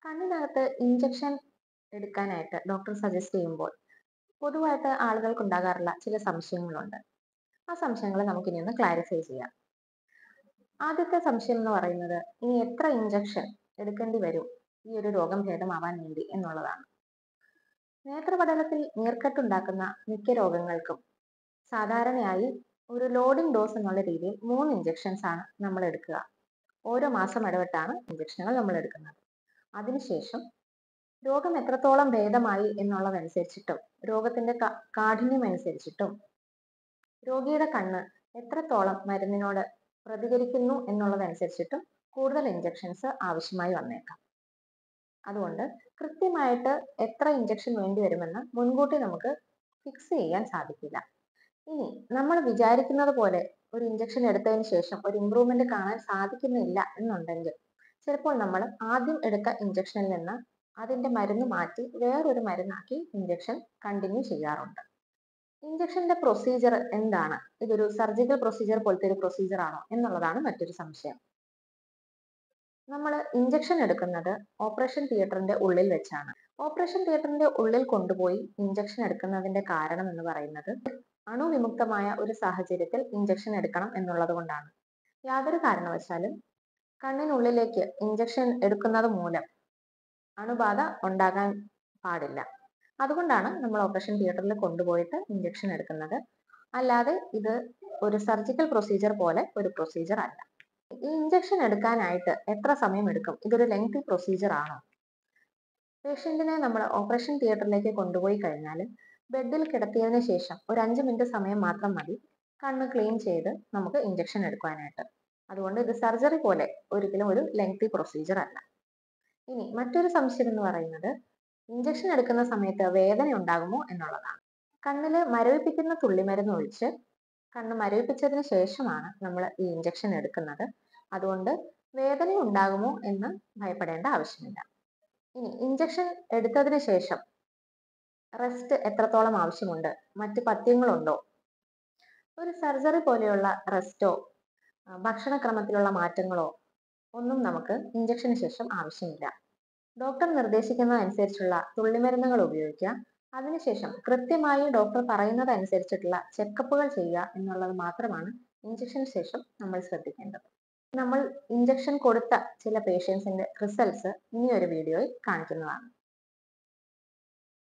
കണ്ണിനകത്ത് injection എടുക്കാനായിട്ട് doctor suggest ചെയ്യുമ്പോൾ പൊതുവായിട്ട് ആളുകൾക്ക് ഉണ്ടാകാറുള്ള ചില സംശയങ്ങളുണ്ട് ആ സംശയങ്ങൾ നമുക്കിനി ഒന്ന് ക്ലാരിഫൈ ചെയ്യാം ആദ്യത്തെ സംശയം എന്ന് പറയുന്നത് ഇനി എത്ര ഇഞ്ചക്ഷൻ എടുക്കേണ്ടി വരും ഈ ഒരു രോഗം ഭേദമാവാൻ വേണ്ടി എന്നുള്ളതാണ് നേത്രപടലത്തിൽ നീർക്കെട്ടുണ്ടാക്കുന്ന മിക്ക രോഗങ്ങൾക്കും സാധാരണയായി ഒരു ലോഡിംഗ് ഡോസ് എന്നുള്ള രീതിയിൽ മൂന്ന് ഇഞ്ചക്ഷൻസ് ആണ് നമ്മൾ എടുക്കുക ഓരോ മാസം ഇടവിട്ടാണ് ഇഞ്ചക്ഷനുകൾ നമ്മൾ എടുക്കുന്നത് അതിനുശേഷം രോഗം എത്രത്തോളം ഭേദമായി എന്നുള്ളതനുസരിച്ചിട്ടും രോഗത്തിന്റെ കാഠിന്യം അനുസരിച്ചിട്ടും രോഗിയുടെ കണ്ണ് എത്രത്തോളം മരുന്നിനോട് പ്രതികരിക്കുന്നു എന്നുള്ളതനുസരിച്ചിട്ടും കൂടുതൽ ഇഞ്ചക്ഷൻസ് ആവശ്യമായി വന്നേക്കാം അതുകൊണ്ട് കൃത്യമായിട്ട് എത്ര ഇഞ്ചക്ഷൻ വേണ്ടി വരുമെന്ന് മുൻകൂട്ടി നമുക്ക് ഫിക്സ് ചെയ്യാൻ സാധിക്കില്ല ഇനി നമ്മൾ വിചാരിക്കുന്നത് പോലെ ഒരു ഇഞ്ചക്ഷൻ എടുത്തതിന് ശേഷം ഒരു ഇമ്പ്രൂവ്മെന്റ് കാണാൻ സാധിക്കുന്നില്ല എന്നുണ്ടെങ്കിൽ ചിലപ്പോൾ നമ്മൾ ആദ്യം എടുത്ത ഇഞ്ചക്ഷനിൽ നിന്ന് അതിന്റെ മരുന്ന് മാറ്റി വേറൊരു മരുന്നാക്കി ഇഞ്ചക്ഷൻ കണ്ടിന്യൂ ചെയ്യാറുണ്ട് ഇഞ്ചക്ഷന്റെ പ്രൊസീജിയർ എന്താണ് ഇതൊരു സർജിക്കൽ പ്രൊസീജിയർ പോലത്തെ ഒരു പ്രൊസീജിയർ ആണോ എന്നുള്ളതാണ് മറ്റൊരു സംശയം നമ്മൾ ഇഞ്ചക്ഷൻ എടുക്കുന്നത് ഓപ്പറേഷൻ തിയേറ്ററിന്റെ ഉള്ളിൽ വെച്ചാണ് ഓപ്പറേഷൻ തിയേറ്ററിന്റെ ഉള്ളിൽ കൊണ്ടുപോയി ഇഞ്ചക്ഷൻ എടുക്കുന്നതിന്റെ കാരണം എന്ന് പറയുന്നത് അണുവിമുക്തമായ ഒരു സാഹചര്യത്തിൽ ഇഞ്ചക്ഷൻ എടുക്കണം എന്നുള്ളത് കൊണ്ടാണ് യാതൊരു കാരണവശാലും കണ്ണിനുള്ളിലേക്ക് ഇഞ്ചക്ഷൻ എടുക്കുന്നത് മൂലം അണുബാധ ഉണ്ടാകാൻ പാടില്ല അതുകൊണ്ടാണ് നമ്മൾ ഓപ്പറേഷൻ തിയേറ്ററിൽ കൊണ്ടുപോയിട്ട് ഇഞ്ചക്ഷൻ എടുക്കുന്നത് അല്ലാതെ ഇത് ഒരു സർജിക്കൽ പ്രൊസീജിയർ പോലെ ഒരു പ്രൊസീജിയർ അല്ല ഈ ഇഞ്ചക്ഷൻ എടുക്കാനായിട്ട് എത്ര സമയം എടുക്കും ഇതൊരു ലെങ്തി പ്രൊസീജിയർ ആണോ പേഷ്യന്റിനെ നമ്മൾ ഓപ്പറേഷൻ തിയേറ്ററിലേക്ക് കൊണ്ടുപോയി കഴിഞ്ഞാൽ ബെഡിൽ കിടത്തിയതിന് ശേഷം ഒരു അഞ്ച് മിനിറ്റ് സമയം മാത്രം മതി കണ്ണ് ക്ലീൻ ചെയ്ത് നമുക്ക് ഇഞ്ചക്ഷൻ എടുക്കാനായിട്ട് അതുകൊണ്ട് ഇത് സർജറി പോലെ ഒരിക്കലും ഒരു ലെങ്തി പ്രൊസീജിയർ അല്ല ഇനി മറ്റൊരു സംശയം എന്ന് പറയുന്നത് ഇഞ്ചക്ഷൻ എടുക്കുന്ന സമയത്ത് വേദന ഉണ്ടാകുമോ എന്നുള്ളതാണ് കണ്ണില് മരവിപ്പിക്കുന്ന തുള്ളിമരുന്ന് ഒഴിച്ച് കണ്ണ് മരവിപ്പിച്ചതിന് ശേഷമാണ് നമ്മൾ ഈ ഇഞ്ചക്ഷൻ എടുക്കുന്നത് അതുകൊണ്ട് വേദന ഉണ്ടാകുമോ എന്ന് ഭയപ്പെടേണ്ട ആവശ്യമില്ല ഇനി ഇഞ്ചക്ഷൻ എടുത്തതിന് ശേഷം റെസ്റ്റ് എത്രത്തോളം ആവശ്യമുണ്ട് മറ്റ് പഥ്യങ്ങളുണ്ടോ ഒരു സർജറി പോലെയുള്ള റെസ്റ്റോ ഭക്ഷണക്രമത്തിലുള്ള മാറ്റങ്ങളോ ഒന്നും നമുക്ക് ഇഞ്ചക്ഷന് ശേഷം ആവശ്യമില്ല ഡോക്ടർ നിർദ്ദേശിക്കുന്നതനുസരിച്ചുള്ള തുള്ളിമരുന്നുകൾ ഉപയോഗിക്കുക അതിനുശേഷം കൃത്യമായി ഡോക്ടർ പറയുന്നതനുസരിച്ചിട്ടുള്ള ചെക്കപ്പുകൾ ചെയ്യുക എന്നുള്ളത് മാത്രമാണ് ഇഞ്ചക്ഷന് ശേഷം നമ്മൾ ശ്രദ്ധിക്കേണ്ടത് നമ്മൾ ഇഞ്ചക്ഷൻ കൊടുത്ത ചില പേഷ്യൻസിന്റെ റിസൾട്ട്സ് ഇനി ഒരു വീഡിയോയിൽ കാണിക്കുന്നതാണ്